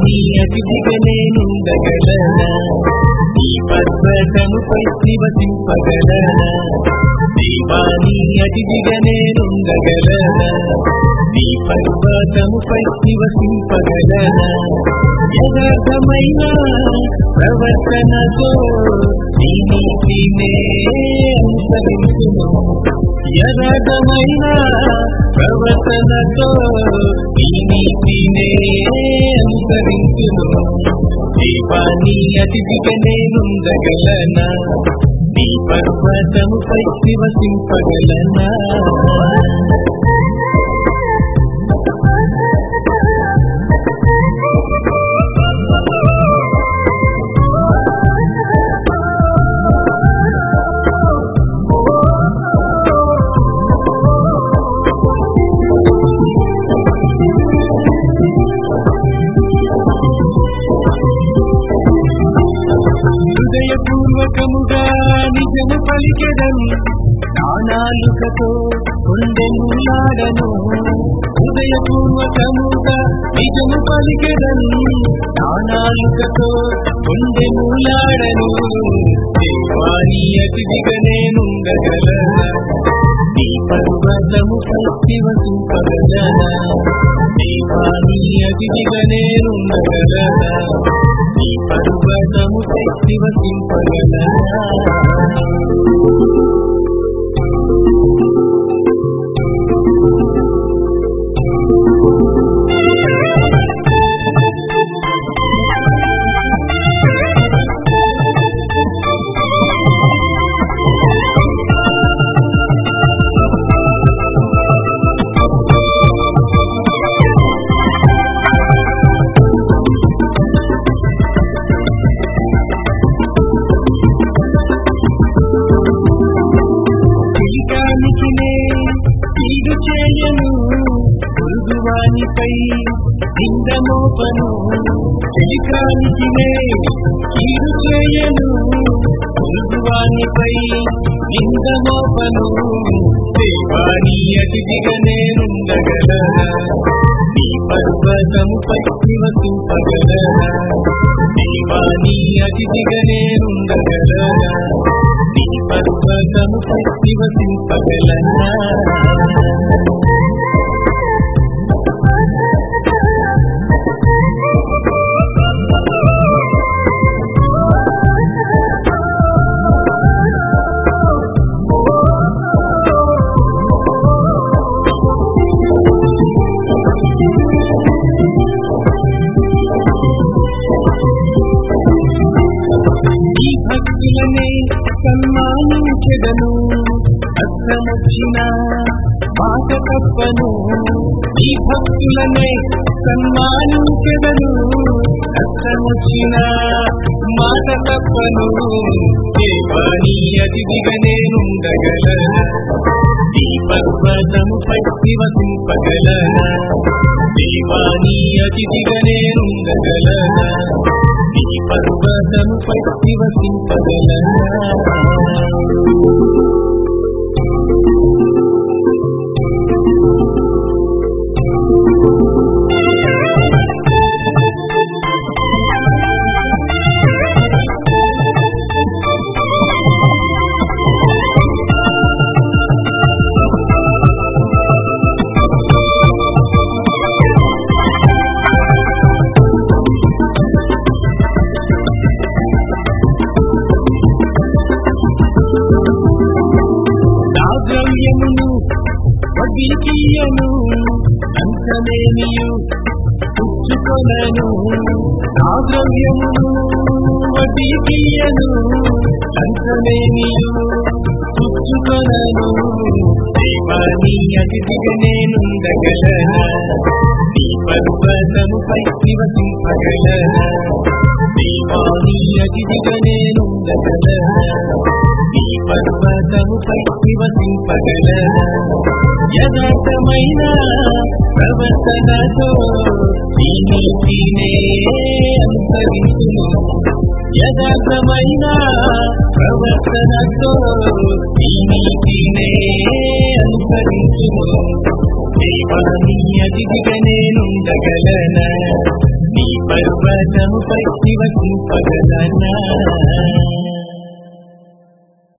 దీపాని అతిథిగా నేనుండగలనా ఈ పర్వతముపై నివసింపగలనా దీపాని అతిథిగా నేనుండగలనా ఈ పర్వతముపై నివసింపగలనా యథార్థమైన ప్రవర్తనతో నీ నీతినే అనుసరించును యథార్థమైన ప్రవర్తనతో నీ నీతినే అనుసరించును దీపాన్ని అతిథిగా నేనుండగలనా నీ పర్వతముపై నివసింపగలనా హృదయపూర్వకముగా నిజము పలికెదను నానాలుకతో కొండెనులాడను హృదయపూర్వకముగా నిజము పలికెదను నానాలుకతో కొండెనులాడను దేవాని అతిథిగా నేనుండగలనా నీ పర్వతము శివసింపగలనా దేవాని అతిథిగా నేనుండగలనా నీ పర్వతము శివసింపగలనా తీగానికినే తీగు చేయను పురుగువానిపై నిందమోపను తెలికానికినే తీరు చేయను పురుగువానిపై నిందమోపను దేవాని అతిథిగా నేనుండగలనా నీ పర్వతముపై నివసింపగలనా దేవాని అతిథిగా నేనుండగలనా నీ పర్వతముపై నివసింపగలనా ఈ భక్తులనే సన్మానించెదను అర్థమొచ్చిన మాట తప్పను ఈ భక్తులనే సన్మానించెదను అర్థమొచ్చిన మాట తప్పను దేవాని అతిథిగా నేనుండగలనా ఈ పర్వతముపై నివసింపగలనా దేవాని అతిథిగా నేనుండగలనా ఈ పర్వతముపై నివసింపగలనా నా ద్రవ్యమును వడ్డీకియను అంతమేమియు పుచ్చుకొనను నా ద్రవ్యమును వడ్డీకియను అంతమేమియు పుచ్చుకొనను దేవాని అతిథిగా నేనుండగలనా నీ పర్వతముపై నివసింపగలనా దేవాని అతిథిగా నేనుండగలనా నీ పర్వతముపై నివసింపగలనా యథార్థమైన ప్రవర్తనతో నీ నీతినే అనుసరించును యథార్థమైన ప్రవర్తనతో నీ నీతినే అనుసరించును దేవాని అతిథిగా నేనుండగలనా నీ పర్వతముపై నివసింపగలనా